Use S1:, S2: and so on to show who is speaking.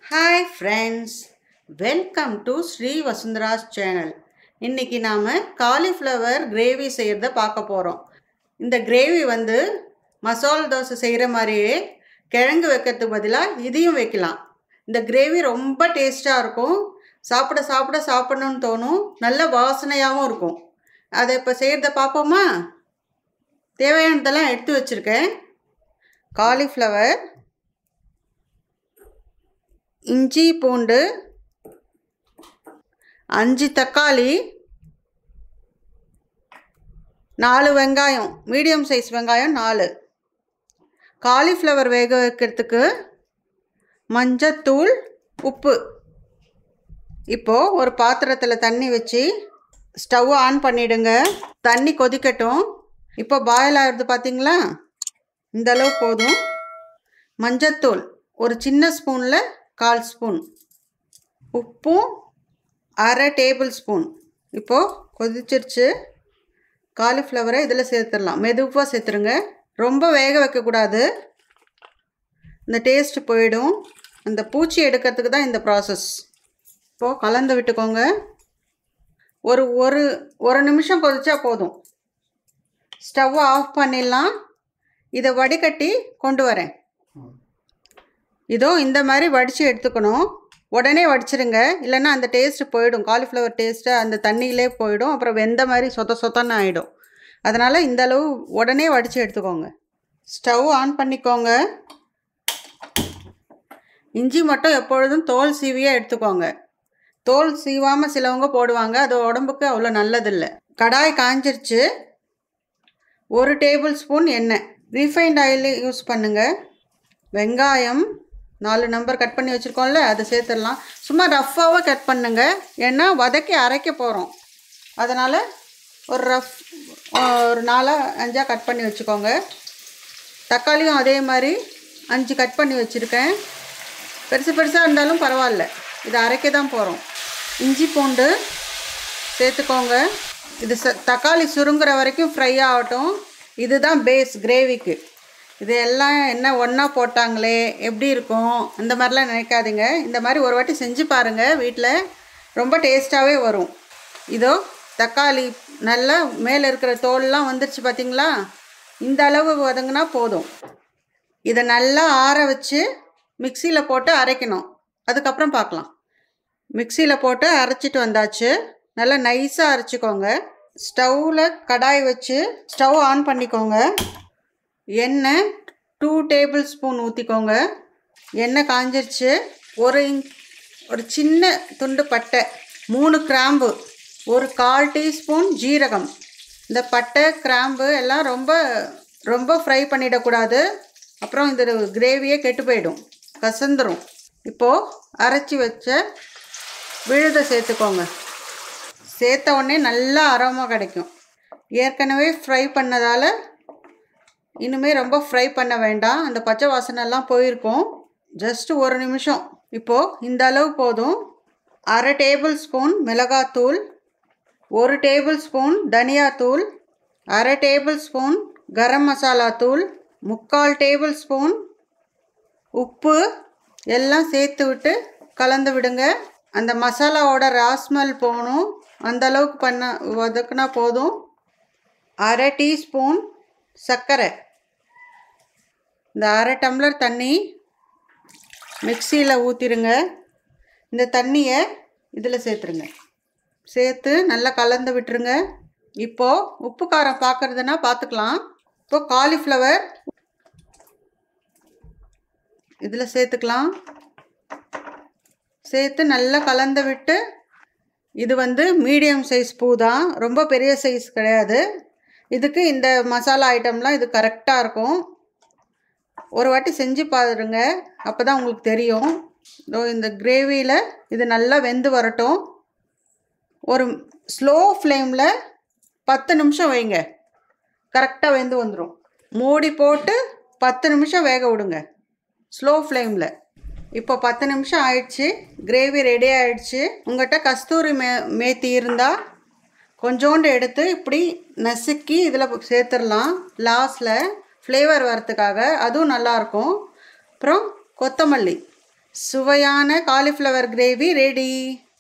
S1: hi friends welcome to Shri Vasundhara's channel இன்றைக்கி நாம் cauliflower gravy செய்கிறத பார்க்க போகிறோம் இந்த கிரேவி வந்து மசால் தோசை செய்கிற மாதிரியே கிழங்கு வைக்கிறதுக்கு பதிலாக இதையும் வைக்கலாம் இந்த கிரேவி ரொம்ப டேஸ்ட்டாக இருக்கும் சாப்பிட சாப்பிட சாப்பிடணும்னு தோணும் நல்ல வாசனையாகவும் இருக்கும் அதை இப்போ செய்கிறத பார்ப்போமா தேவையானதெல்லாம் எடுத்து வச்சுருக்கேன் காலிஃப்ளவர் இஞ்சி பூண்டு அஞ்சு தக்காளி நாலு வெங்காயம் மீடியம் சைஸ் வெங்காயம் நாலு காலிஃப்ளவர் வேக வைக்கிறதுக்கு மஞ்சத்தூள் உப்பு இப்போது ஒரு பாத்திரத்தில் தண்ணி வச்சு ஸ்டவ் ஆன் பண்ணிவிடுங்க தண்ணி கொதிக்கட்டும் இப்போ பாயில் ஆகிறது பார்த்தீங்களா இந்த அளவு போதும் மஞ்சத்தூள் ஒரு சின்ன ஸ்பூனில் கால் ஸ்பூன் உப்பும் அரை டேபிள் ஸ்பூன் இப்போது கொதிச்சிருச்சு காலிஃப்ளவரை இதில் சேர்த்துடலாம் மெதுவாக சேர்த்துருங்க ரொம்ப வேக வைக்கக்கூடாது இந்த டேஸ்ட் போயிடும் அந்த பூச்சி எடுக்கிறதுக்கு தான் இந்த ப்ராசஸ் இப்போது கலந்து விட்டுக்கோங்க ஒரு ஒரு ஒரு நிமிஷம் கொதிச்சா போதும் ஸ்டவ்வை ஆஃப் பண்ணிடலாம் இதை வடிகட்டி கொண்டு வரேன் இதோ இந்த மாதிரி வடித்து எடுத்துக்கணும் உடனே வடிச்சிருங்க இல்லைன்னா அந்த டேஸ்ட்டு போயிடும் காலிஃப்ளவர் டேஸ்ட்டு அந்த தண்ணியிலே போயிடும் அப்புறம் வெந்த மாதிரி சொத்த சொத்தன்னு ஆகிடும் அதனால் இந்த அளவு உடனே வடித்து எடுத்துக்கோங்க ஸ்டவ் ஆன் பண்ணிக்கோங்க இஞ்சி மட்டும் எப்பொழுதும் தோல் சீவியே எடுத்துக்கோங்க தோல் சீவாமல் சிலவங்க போடுவாங்க அது உடம்புக்கு அவ்வளோ நல்லதில்லை கடாய் காஞ்சிருச்சு ஒரு டேபிள் ஸ்பூன் எண்ணெய் ரீஃபைண்ட் ஆயில் யூஸ் பண்ணுங்கள் வெங்காயம் நாலு நம்பர் கட் பண்ணி வச்சுருக்கோம்ல அதை சேர்த்துடலாம் சும்மா ரஃப்பாகவே கட் பண்ணுங்க ஏன்னா வதக்கி அரைக்க போகிறோம் அதனால் ஒரு ரஃப் ஒரு நாலாக அஞ்சாக கட் பண்ணி வச்சுக்கோங்க தக்காளியும் அதே மாதிரி அஞ்சு கட் பண்ணி வச்சுருக்கேன் பெருசு பெருசாக இருந்தாலும் பரவாயில்ல இதை அரைக்க தான் போகிறோம் இஞ்சி பூண்டு சேர்த்துக்கோங்க இது ச தக்காளி சுருங்குற வரைக்கும் ஃப்ரை ஆகட்டும் இதுதான் பேஸ் கிரேவிக்கு இது எல்லாம் என்ன ஒன்றா போட்டாங்களே எப்படி இருக்கும் அந்த மாதிரிலாம் நினைக்காதீங்க இந்த மாதிரி ஒரு வாட்டி செஞ்சு பாருங்கள் வீட்டில் ரொம்ப டேஸ்ட்டாகவே வரும் இதோ தக்காளி நல்லா மேலே இருக்கிற தோல்லாம் வந்துருச்சு பார்த்தீங்களா இந்த அளவு வதங்கினா போதும் இதை நல்லா ஆற வச்சு மிக்சியில் போட்டு அரைக்கணும் அதுக்கப்புறம் பார்க்கலாம் மிக்சியில் போட்டு அரைச்சிட்டு வந்தாச்சு நல்லா நைஸாக அரைச்சிக்கோங்க ஸ்டவ்வில் கடாய் வச்சு ஸ்டவ் ஆன் பண்ணிக்கோங்க எண்ணெய் டூ டேபிள் ஸ்பூன் ஊற்றிக்கோங்க எண்ணெய் காஞ்சிருச்சு ஒரு இன்ச் ஒரு சின்ன துண்டு பட்டை மூணு கிராம்பு ஒரு கால் டீஸ்பூன் ஜீரகம் இந்த பட்டை கிராம்பு எல்லாம் ரொம்ப ரொம்ப ஃப்ரை பண்ணிடக்கூடாது அப்புறம் இந்த கிரேவியே கெட்டு போயிடும் கசந்துரும் இப்போது அரைச்சி வச்ச விழுதை சேர்த்துக்கோங்க சேர்த்த உடனே நல்லா அரோமா கிடைக்கும் ஏற்கனவே ஃப்ரை பண்ணதால் இனிமேல் ரொம்ப ஃப்ரை பண்ண வேண்டாம் அந்த பச்சை வாசனைலாம் போயிருக்கும் ஜஸ்ட்டு ஒரு நிமிஷம் இப்போது இந்த அளவு போதும் அரை டேபிள் ஸ்பூன் மிளகாத்தூள் ஒரு டேபிள் ஸ்பூன் தனியாத்தூள் அரை டேபிள் ஸ்பூன் கரம் மசாலா தூள் முக்கால் டேபிள் ஸ்பூன் உப்பு எல்லாம் சேர்த்து விட்டு கலந்து விடுங்க அந்த மசாலாவோட ராஸ்மெல் போகணும் அந்த அளவுக்கு பண்ண வதக்குனா போதும் அரை டீஸ்பூன் சர்க்கரை இந்த அரை டம்ளர் தண்ணி மிக்சியில் ஊற்றிடுங்க இந்த தண்ணியை இதில் சேர்த்துருங்க சேர்த்து நல்லா கலந்து விட்டுருங்க இப்போது உப்பு காரம் பார்க்குறதுனா பார்த்துக்கலாம் இப்போது காலிஃப்ளவர் இதில் சேர்த்துக்கலாம் சேர்த்து நல்லா கலந்து விட்டு இது வந்து மீடியம் சைஸ் பூ தான் ரொம்ப பெரிய சைஸ் கிடையாது இதுக்கு இந்த மசாலா ஐட்டம்லாம் இது கரெக்டாக இருக்கும் ஒரு வாட்டி செஞ்சு பாருங்க அப்போ தான் உங்களுக்கு தெரியும் இதோ இந்த கிரேவியில் இது நல்லா வெந்து வரட்டும் ஒரு ஸ்லோ ஃப்ளேமில் பத்து நிமிஷம் வைங்க கரெக்டாக வெந்து வந்துடும் மூடி போட்டு பத்து நிமிஷம் வேக விடுங்க ஸ்லோ ஃப்ளேமில் இப்போ பத்து நிமிஷம் ஆயிடுச்சு கிரேவி ரெடி ஆயிடுச்சு உங்கள்கிட்ட கஸ்தூரி மே மேத்தி இருந்தால் கொஞ்சோண்டு எடுத்து இப்படி நசுக்கி இதில் சேர்த்துடலாம் லாஸ்டில் ஃப்ளேவர் வரத்துக்காக அதுவும் நல்லாயிருக்கும் அப்புறம் கொத்தமல்லி சுவையான காலிஃப்ளவர் கிரேவி ரெடி